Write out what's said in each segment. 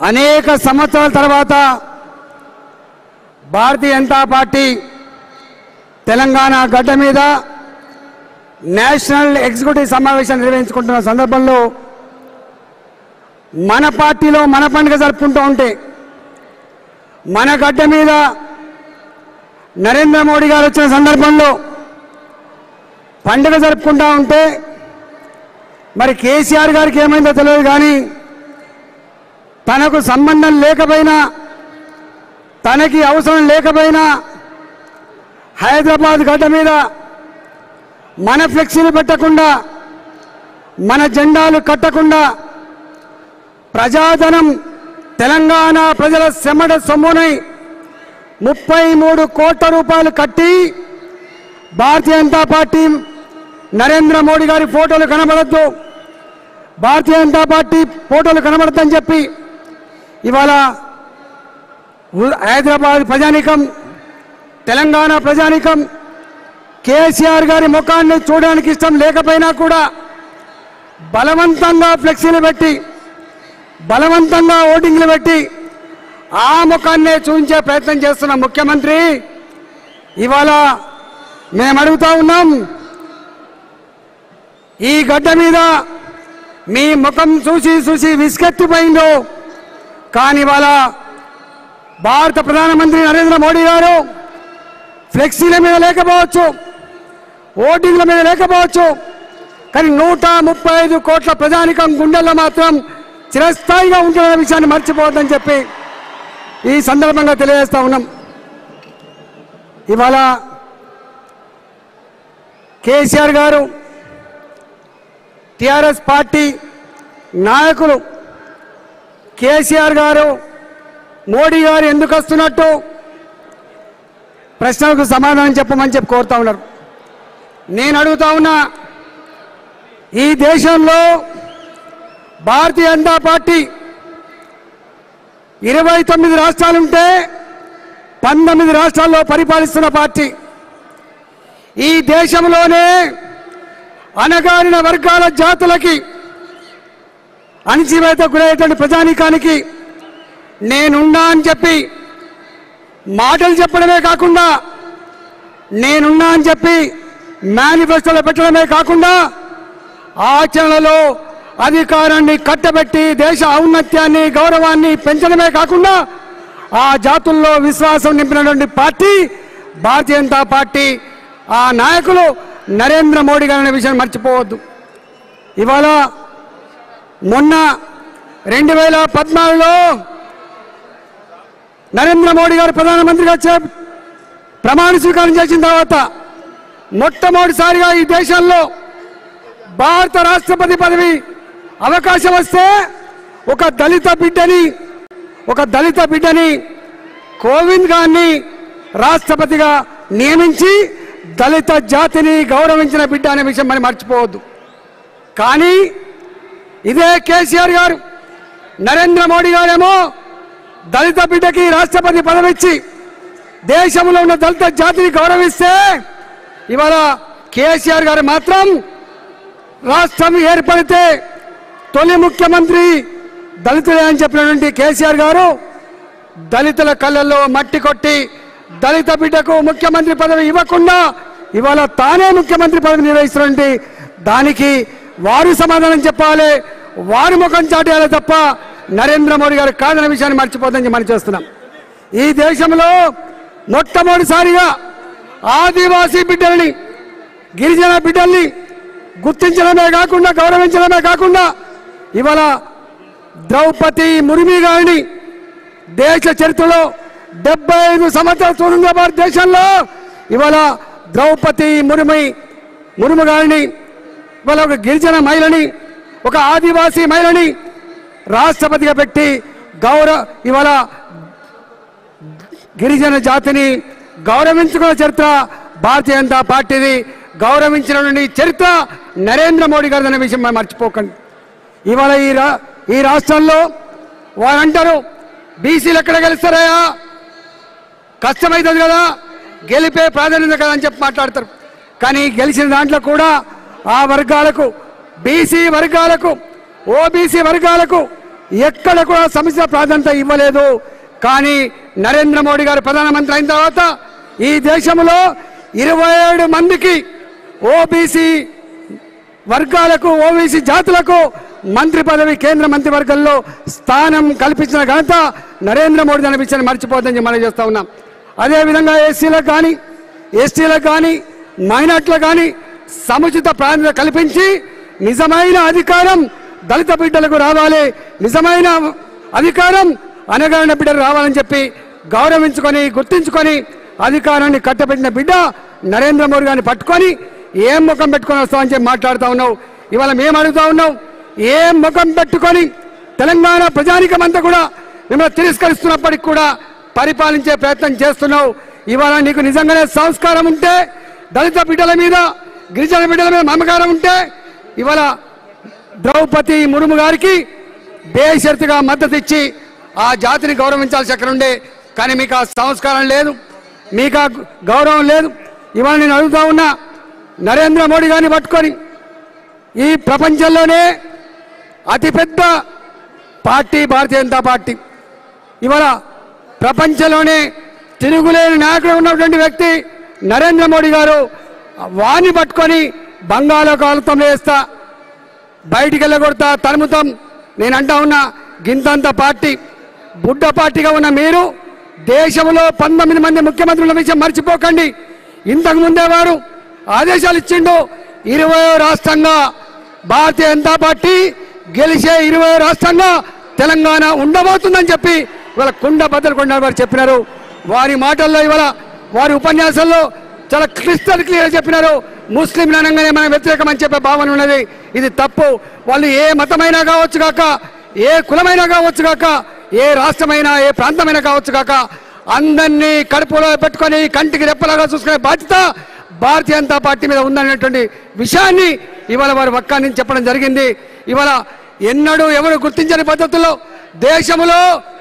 అనేక సంవత్సరాల తర్వాత భారతీయ జనతా పార్టీ తెలంగాణ గడ్డ మీద నేషనల్ ఎగ్జిక్యూటివ్ సమావేశం నిర్వహించుకుంటున్న సందర్భంలో మన పార్టీలో మన పండుగ జరుపుకుంటూ ఉంటే మన గడ్డ మీద నరేంద్ర మోడీ గారు వచ్చిన సందర్భంలో పండుగ జరుపుకుంటా ఉంటే మరి కేసీఆర్ గారికి ఏమైందో తెలియదు కానీ తనకు సంబంధం లేకపోయినా తనకి అవసరం లేకపోయినా హైదరాబాద్ గడ్డ మీద మన ఫ్లెక్సీలు పెట్టకుండా మన జెండాలు కట్టకుండా ప్రజాధనం తెలంగాణ ప్రజల శ్రమడ సొమ్మునై ముప్పై మూడు కోట్ల రూపాయలు కట్టి భారతీయ జనతా పార్టీ నరేంద్ర మోడీ గారి ఫోటోలు కనబడద్దు భారతీయ జనతా పార్టీ ఫోటోలు కనబడద్దని చెప్పి ఇవాళ ఉ- హైదరాబాద్ ప్రజానికం తెలంగాణ ప్రజానికం కేసీఆర్ గారి ముఖాన్ని చూడడానికి ఇష్టం లేకపోయినా కూడా బలవంతంగా ఫ్లెక్సీలు పెట్టి బలవంతంగా ఓటింగ్లు పెట్టి ఆ ముఖాన్నే చూపించే ప్రయత్నం చేస్తున్న ముఖ్యమంత్రి ఇవాళ మేము అడుగుతా ఉన్నాం ఈ గడ్డ మీద మీ ముఖం చూసి చూసి విసుకెత్తిపోయిందో కానీ ఇవాళ భారత ప్రధానమంత్రి నరేంద్ర మోడీ గారు ఫ్లెక్సీల మీద లేకపోవచ్చు ఓటింగ్ల మీద లేకపోవచ్చు కానీ నూట ముప్పై ఐదు కోట్ల ప్రజానికం గుండెల్లో మాత్రం చిరస్థాయిగా ఉంటున్న విషయాన్ని మర్చిపోవద్దని చెప్పి ఈ సందర్భంగా తెలియజేస్తా ఉన్నాం ఇవాళ కేసీఆర్ గారు టిఆర్ఎస్ పార్టీ నాయకులు కేసీఆర్ గారు మోడీ గారు ఎందుకు వస్తున్నట్టు ప్రశ్నలకు సమాధానం చెప్పమని చెప్పి కోరుతా ఉన్నారు నేను అడుగుతా ఉన్నా ఈ దేశంలో భారతీయ జనతా పార్టీ ఇరవై తొమ్మిది రాష్ట్రాలుంటే పంతొమ్మిది రాష్ట్రాల్లో పరిపాలిస్తున్న పార్టీ ఈ దేశంలోనే అణగారిన వర్గాల జాతులకి అణిచివేత గురయ్యేటువంటి ప్రజానీకానికి నేనున్నా అని చెప్పి మాటలు చెప్పడమే కాకుండా నేనున్నా అని చెప్పి మేనిఫెస్టోలో పెట్టడమే కాకుండా ఆచరణలో అధికారాన్ని కట్టబెట్టి దేశ ఔన్నత్యాన్ని గౌరవాన్ని పెంచడమే కాకుండా ఆ జాతుల్లో విశ్వాసం నింపినటువంటి పార్టీ భారతీయ జనతా పార్టీ ఆ నాయకులు నరేంద్ర మోడీ గారు అనే విషయాన్ని మర్చిపోవద్దు ఇవాళ మొన్న రెండు వేల పద్నాలుగులో నరేంద్ర మోడీ గారు ప్రధానమంత్రిగా చే ప్రమాణ స్వీకారం చేసిన తర్వాత మొట్టమొదటిసారిగా ఈ దేశంలో భారత రాష్ట్రపతి పదవి అవకాశం వస్తే ఒక దళిత బిడ్డని ఒక దళిత బిడ్డని కోవింద్ గారిని రాష్ట్రపతిగా నియమించి దళిత జాతిని గౌరవించిన బిడ్డ అనే విషయం మరి మర్చిపోవద్దు కానీ ఇదే కేసీఆర్ గారు నరేంద్ర మోడీ గారేమో దళిత బిడ్డకి రాష్ట్రపతి పదవి ఇచ్చి దేశంలో ఉన్న దళిత జాతిని గౌరవిస్తే ఇవాళ కేసీఆర్ గారు మాత్రం రాష్ట్రం ఏర్పడితే తొలి ముఖ్యమంత్రి దళితులే అని చెప్పినటువంటి కేసీఆర్ గారు దళితుల కళ్ళల్లో మట్టి కొట్టి దళిత బిడ్డకు ముఖ్యమంత్రి పదవి ఇవ్వకుండా ఇవాళ తానే ముఖ్యమంత్రి పదవి నిర్వహిస్తున్నటువంటి దానికి వారు సమాధానం చెప్పాలి వారి ముఖం చాటేయాలి తప్ప నరేంద్ర మోడీ గారు కాదన్న విషయాన్ని మర్చిపోదని మనం చేస్తున్నాం ఈ దేశంలో మొట్టమొదటిసారిగా ఆదివాసీ బిడ్డల్ని గిరిజన బిడ్డల్ని గుర్తించడమే కాకుండా గౌరవించడమే కాకుండా ఇవాళ ద్రౌపది ముర్మి గారిని దేశ చరిత్రలో డెబ్బై ఐదు సంవత్సరాల స్వతంత్ర భారతదేశంలో ఇవాళ ద్రౌపది ముర్మి ముర్ము గారిని ఇవాళ ఒక గిరిజన మహిళని ఒక ఆదివాసీ మహిళని రాష్ట్రపతిగా పెట్టి గౌరవ ఇవాళ గిరిజన జాతిని గౌరవించుకున్న చరిత్ర భారతీయ జనతా పార్టీది గౌరవించినటువంటి చరిత్ర నరేంద్ర మోడీ గారి అనే విషయం మనం మర్చిపోకండి ఇవాళ ఈ రా ఈ రాష్ట్రంలో వారు అంటారు బీసీలు ఎక్కడ గెలుస్తారయ్యా కష్టమవుతుంది కదా గెలిపే ప్రాధాన్యత కదా అని చెప్పి మాట్లాడతారు కానీ గెలిచిన దాంట్లో కూడా ఆ వర్గాలకు బీసీ వర్గాలకు ఓబీసీ వర్గాలకు ఎక్కడ కూడా సమస్య ప్రాధాన్యత ఇవ్వలేదు కానీ నరేంద్ర మోడీ గారు ప్రధానమంత్రి అయిన తర్వాత ఈ దేశంలో ఇరవై ఏడు మందికి ఓబీసీ వర్గాలకు ఓబీసీ జాతులకు మంత్రి పదవి కేంద్ర మంత్రివర్గంలో స్థానం కల్పించిన ఘనత నరేంద్ర మోడీ అనే విషయాన్ని మర్చిపోద్దని మనం చేస్తా ఉన్నాం అదేవిధంగా ఎస్సీలకు కానీ ఎస్టీలకు కానీ మైనార్టీలకు కానీ సముచిత ప్రాధాన్యత కల్పించి నిజమైన అధికారం దళిత బిడ్డలకు రావాలి నిజమైన అధికారం అనగారిన బిడ్డలు రావాలని చెప్పి గౌరవించుకొని గుర్తించుకొని అధికారాన్ని కట్టబెట్టిన బిడ్డ నరేంద్ర మోడీ గారిని పట్టుకొని ఏం ముఖం పెట్టుకొని వస్తామని చెప్పి మాట్లాడుతూ ఉన్నావు ఇవాళ మేము అడుగుతా ఉన్నాం ఏం ముఖం పెట్టుకొని తెలంగాణ ప్రజానికమంతా కూడా మిమ్మల్ని తిరస్కరిస్తున్నప్పటికి కూడా పరిపాలించే ప్రయత్నం చేస్తున్నావు ఇవాళ నీకు నిజంగానే సంస్కారం ఉంటే దళిత బిడ్డల మీద గిరిజన బిడ్డల మీద మమకారం ఉంటే ఇవాళ ద్రౌపది ముర్ము గారికి బేషరతుగా మద్దతు ఇచ్చి ఆ జాతిని గౌరవించాల్సి అక్కడ ఉండే కానీ మీకు ఆ సంస్కారం లేదు మీకు ఆ గౌరవం లేదు ఇవాళ నేను అడుగుతా ఉన్నా నరేంద్ర మోడీ గారిని పట్టుకొని ఈ ప్రపంచంలోనే అతిపెద్ద పార్టీ భారతీయ జనతా పార్టీ ఇవాళ ప్రపంచంలోనే తిరుగులేని నాయకుడు ఉన్నటువంటి వ్యక్తి నరేంద్ర మోడీ గారు వాణ్ణి పట్టుకొని బంగాళాఖాతంలో వేస్తా బయటికి వెళ్ళగొడతా తరుముతాం నేను అంటా ఉన్నా గింతంత పార్టీ బుడ్డ పార్టీగా ఉన్న మీరు దేశంలో పంతొమ్మిది మంది ముఖ్యమంత్రుల విషయం మర్చిపోకండి ఇంతకు ముందే వారు ఆదేశాలు ఇచ్చిండు ఇరవై రాష్ట్రంగా భారతీయ జనతా పార్టీ గెలిచే ఇరవై రాష్ట్రంగా తెలంగాణ ఉండబోతుందని చెప్పి ఇవాళ కుండ బద్దలు కొండ వారు చెప్పినారు వారి మాటల్లో ఇవాళ వారి ఉపన్యాసంలో చాలా క్రిస్టల్ క్లియర్ చెప్పినారు ముస్లిం అనగానే మనం వ్యతిరేకం అని చెప్పే భావన ఉన్నది ఇది తప్పు వాళ్ళు ఏ మతమైనా కావచ్చు కాక ఏ కులమైనా కావచ్చు కాక ఏ రాష్ట్రమైనా ఏ ప్రాంతమైనా కావచ్చు కాక అందరినీ కడుపులో పెట్టుకొని కంటికి రెప్పలాగా చూసుకునే బాధ్యత భారతీయ జనతా పార్టీ మీద ఉందనేటువంటి విషయాన్ని ఇవాళ వారు ఒక్క నుంచి చెప్పడం జరిగింది ఇవాళ ఎన్నడూ ఎవరు గుర్తించని పద్ధతుల్లో దేశంలో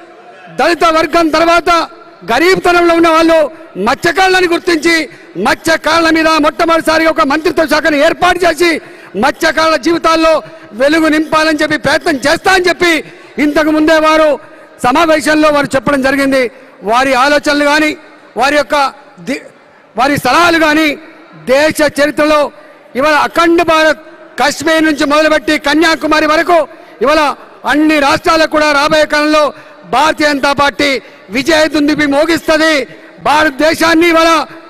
దళిత వర్గం తర్వాత గరీబ్తనంలో ఉన్న వాళ్ళు మత్స్యకారులను గుర్తించి మత్స్యకారుల మీద మొట్టమొదటిసారిగా ఒక మంత్రిత్వ శాఖను ఏర్పాటు చేసి మత్స్యకారుల జీవితాల్లో వెలుగు నింపాలని చెప్పి ప్రయత్నం చేస్తా అని చెప్పి ఇంతకు ముందే వారు సమావేశంలో వారు చెప్పడం జరిగింది వారి ఆలోచనలు కానీ వారి యొక్క ది- వారి సలహాలు కానీ దేశ చరిత్రలో ఇవాళ అఖండ భారత్ కాశ్మీర్ నుంచి మొదలుపెట్టి కన్యాకుమారి వరకు ఇవాళ అన్ని రాష్ట్రాలకు కూడా రాబోయే కాలంలో భారతీయ జనతా పార్టీ విజయ దుందుబి మోగిస్తుంది భారతదేశాన్ని ఇవాళ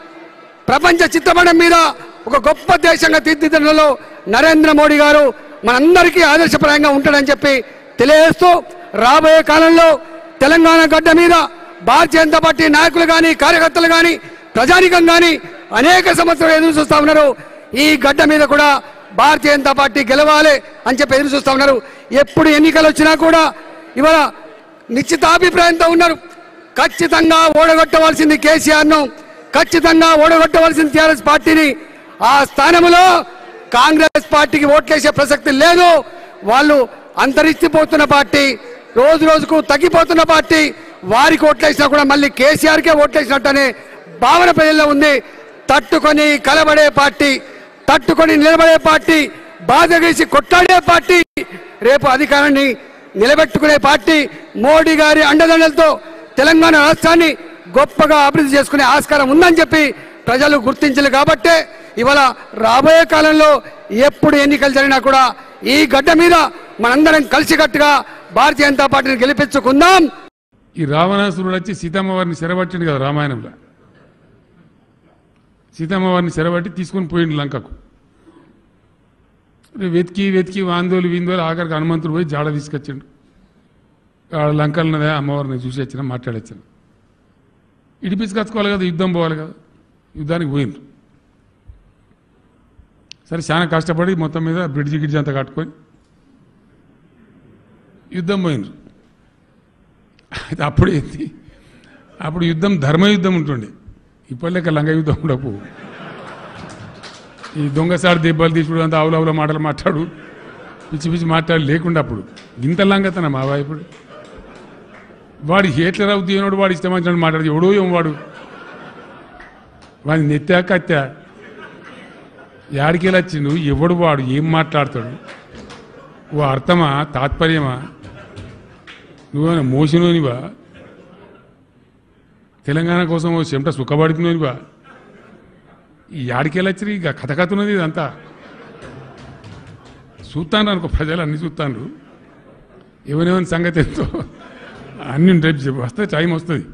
ప్రపంచ చిత్రపటం మీద ఒక గొప్ప దేశంగా తీర్చిదిద్దడంలో నరేంద్ర మోడీ గారు మనందరికీ ఆదర్శప్రాయంగా ఉంటాడని చెప్పి తెలియజేస్తూ రాబోయే కాలంలో తెలంగాణ గడ్డ మీద భారతీయ జనతా పార్టీ నాయకులు కానీ కార్యకర్తలు కానీ ప్రజానికం కానీ అనేక సంవత్సరాలు ఎదురు చూస్తా ఉన్నారు ఈ గడ్డ మీద కూడా భారతీయ జనతా పార్టీ గెలవాలి అని చెప్పి ఎదురు చూస్తా ఉన్నారు ఎప్పుడు ఎన్నికలు వచ్చినా కూడా ఇవాళ నిశ్చితాభిప్రాయంతో ఉన్నారు ఖచ్చితంగా ఓడగొట్టవలసింది కేసీఆర్ను ఖచ్చితంగా ఓడగొట్టవలసింది టీఆర్ఎస్ పార్టీని ఆ స్థానంలో కాంగ్రెస్ పార్టీకి ఓట్లేసే ప్రసక్తి లేదు వాళ్ళు అంతరిస్తుపోతున్న పార్టీ రోజు రోజుకు తగ్గిపోతున్న పార్టీ వారికి ఓట్లేసినా కూడా మళ్ళీ కేసీఆర్కే ఓట్లేసినట్టనే భావన ప్రజల్లో ఉంది తట్టుకొని కలబడే పార్టీ తట్టుకొని నిలబడే పార్టీ బాధ వేసి కొట్లాడే పార్టీ రేపు అధికారాన్ని నిలబెట్టుకునే పార్టీ మోడీ గారి అండదండలతో తెలంగాణ రాష్ట్రాన్ని గొప్పగా అభివృద్ధి చేసుకునే ఆస్కారం ఉందని చెప్పి ప్రజలు గుర్తించారు కాబట్టే ఇవాళ రాబోయే కాలంలో ఎప్పుడు ఎన్నికలు జరిగినా కూడా ఈ గడ్డ మీద మనందరం కలిసికట్టుగా భారతీయ జనతా పార్టీని గెలిపించుకుందాం ఈ రావణాసురుడు వచ్చి సీతమ్మ వారిని చెరబట్టిండు కదా రామాయణంలో సీతమ్మ వారిని చెరబట్టి తీసుకొని పోయిండు లంకకు రే వెతికి వెతికి వాందోలు వీందోలు ఆఖరికి హనుమంతుడు పోయి జాడ తీసుకొచ్చిండు ఆడ లంకలు ఉన్నదే అమ్మవారిని చూసి వచ్చిన మాట్లాడొచ్చిన ఇడిపించుకొచ్చుకోవాలి కదా యుద్ధం పోవాలి కదా యుద్ధానికి పోయిండ్రు సరే చాలా కష్టపడి మొత్తం మీద బ్రిడ్జి గిడ్జి అంతా కట్టుకొని యుద్ధం పోయిండ్రు అయితే అప్పుడు ఏంటి అప్పుడు యుద్ధం ధర్మ యుద్ధం ఉంటుండే ఇప్పటిలేక లంగ యుద్ధం ఉండపు ఈ దొంగసారి దెబ్బలు తీసుడు అంత ఆవులవుల మాటలు మాట్లాడు పిచ్చి పిచ్చి మాట్లాడు లేకుండా అప్పుడు గింత లంగతన మా ఇప్పుడు వాడు హేట్లర్ అవుతున్నాడు వాడు ఇష్టం వచ్చినట్టు మాట్లాడు ఎవడో ఏం వాడు వాడిని నెత్తా కత్తా యాడికెళ్ళి వచ్చిండు ఎవడు వాడు ఏం మాట్లాడతాడు ఓ అర్థమా తాత్పర్యమా నువ్వేమైనా మోసినోనివా తెలంగాణ కోసం ఓ చెమట సుఖపడుతున్నోనివా ఈ యాడికెళ్ళొచ్చి ఇక కథ కథ ఉన్నది ఇదంతా చూస్తాను అనుకో ప్రజలు అన్ని చూస్తాను ఎవరేమైనా సంగతి ఎంతో అన్ని రేపు చెప్పు వస్తే టైం వస్తుంది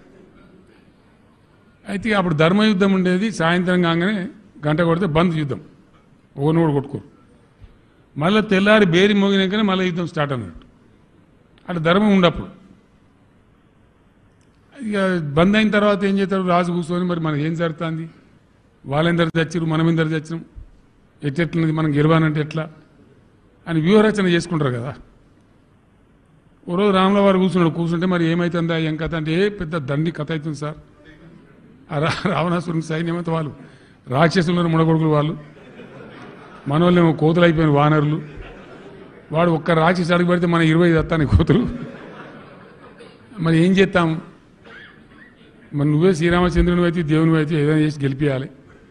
అయితే అప్పుడు ధర్మయుద్ధం ఉండేది సాయంత్రం కాగానే గంట కొడితే బంద్ యుద్ధం ఒకనోడు కొట్టుకోరు మళ్ళీ తెల్లారి బేరి మోగినాకనే మళ్ళీ యుద్ధం స్టార్ట్ అన్నట్టు అట్లా ధర్మం ఉండప్పుడు ఇక బంద్ అయిన తర్వాత ఏం చేస్తారు రాజు కూర్చొని మరి మనకి ఏం జరుగుతుంది వాళ్ళెందరు తెచ్చిరు మనం ఎందరు తెచ్చినాం ఎట్టెట్లున్నది మనం గెలవాలంటే ఎట్లా అని వ్యూహరచన చేసుకుంటారు కదా ఓ రోజు రాముల వారు కూర్చున్నాడు కూర్చుంటే మరి ఏమైతుందా ఏం కథ అంటే ఏ పెద్ద దండి కథ అవుతుంది సార్ ఆ రా రావణాసురుని సైన్యం అంతా వాళ్ళు రాక్షసులను ముడగొడుకులు వాళ్ళు మన వాళ్ళేమో కోతులు అయిపోయిన వానరులు వాడు ఒక్క రాక్షసి అడుగు పెడితే మన ఇరవై దత్తాని కోతులు మరి ఏం చేస్తాం మరి నువ్వే శ్రీరామచంద్రుని అయితే దేవుని అయితే ఏదైనా చేసి గెలిపించాలి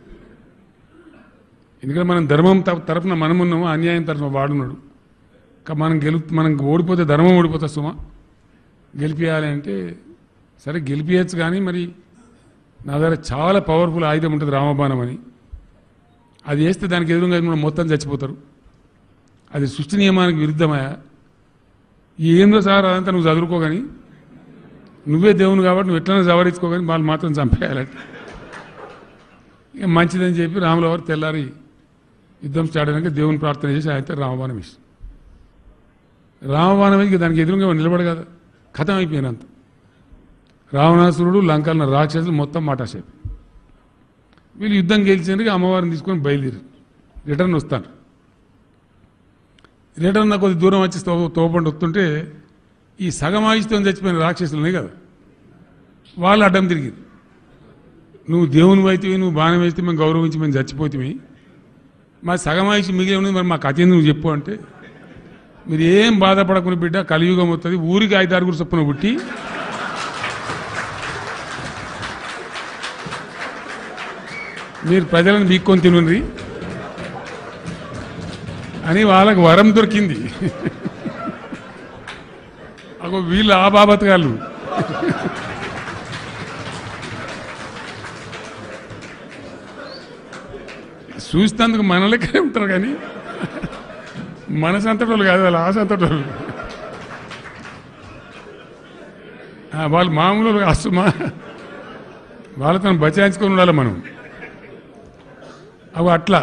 ఎందుకంటే మనం ధర్మం త- తరపున మనం ఉన్నాము అన్యాయం తరపున వాడున్నాడు కా- మనం గెలు మనం ఓడిపోతే ధర్మం ఓడిపోతా సుమా గెలిపించాలి అంటే సరే గెలిపించచ్చు కానీ మరి నా దగ్గర చాలా పవర్ఫుల్ ఆయుధం ఉంటుంది రామబాణం అని అది వేస్తే దానికి ఎదురుగా మనం మొత్తం చచ్చిపోతారు అది సృష్టి నియమానికి విరుద్ధమయా ఏందో సార్ అదంతా నువ్వు చదువుకో కానీ నువ్వే దేవుని కాబట్టి నువ్వు ఎట్లైనా సవరించుకోగాని వాళ్ళు మాత్రం చంపేయాలంటే ఇక మంచిదని చెప్పి రాముల వారు తెల్లారి యుద్ధం స్టార్ట్ అయినాక దేవుని ప్రార్థన చేసి ఆయన రామబాణం ఇష్టం రామబాణం ఇక దానికి ఎదురుగా నిలబడ కదా కథం అయిపోయినంత రావణాసురుడు లంకల రాక్షసులు మొత్తం మాటాసేపు వీళ్ళు యుద్ధం గెలిచినందుకు అమ్మవారిని తీసుకొని బయలుదేరి రిటర్న్ వస్తాను రిటర్న్ కొద్ది దూరం వచ్చి తో తోపండి వస్తుంటే ఈ సగం ఆయుష్తో చచ్చిపోయిన రాక్షసులు ఉన్నాయి కదా వాళ్ళు అడ్డం తిరిగి నువ్వు దేవుని అయితే నువ్వు బాణం వేస్తే మేము గౌరవించి మేము చచ్చిపోతే మా సగం ఆయుష్ మిగిలి ఉన్నది మరి మా కథ ఏంది నువ్వు చెప్పు అంటే మీరు ఏం బాధపడకుని బిడ్డ కలియుగం వస్తుంది ఊరికి ఐదు ఆరుగురు చొప్పున పుట్టి మీరు ప్రజలను బీక్కొని తినుండ్రి అని వాళ్ళకు వరం దొరికింది అగో వీళ్ళు ఆ బాబత్ గాళ్ళు చూస్తేందుకు మన లెక్కనే ఉంటారు కానీ మన సంతటోళ్ళు కాదు వాళ్ళు ఆ సంతటోళ్ళు ఆ, వాళ్ళు మామూలు అస్తుమా వాళ్ళతో బచాయించుకొని ఉండాలి మనం అవి అట్లా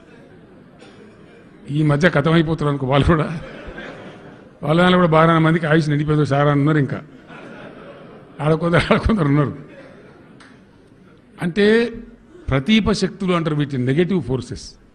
ఈ మధ్య కథమైపోతారు అనుకో వాళ్ళు కూడా వాళ్ళ దాంట్లో కూడా బాగా మందికి ఆయుష్ నిండిపోయింది సారా ఉన్నారు ఇంకా ఆడకొందరు ఆడకొందరు ఉన్నారు అంటే ప్రతీప శక్తులు అంటారు వీటిని నెగటివ్ ఫోర్సెస్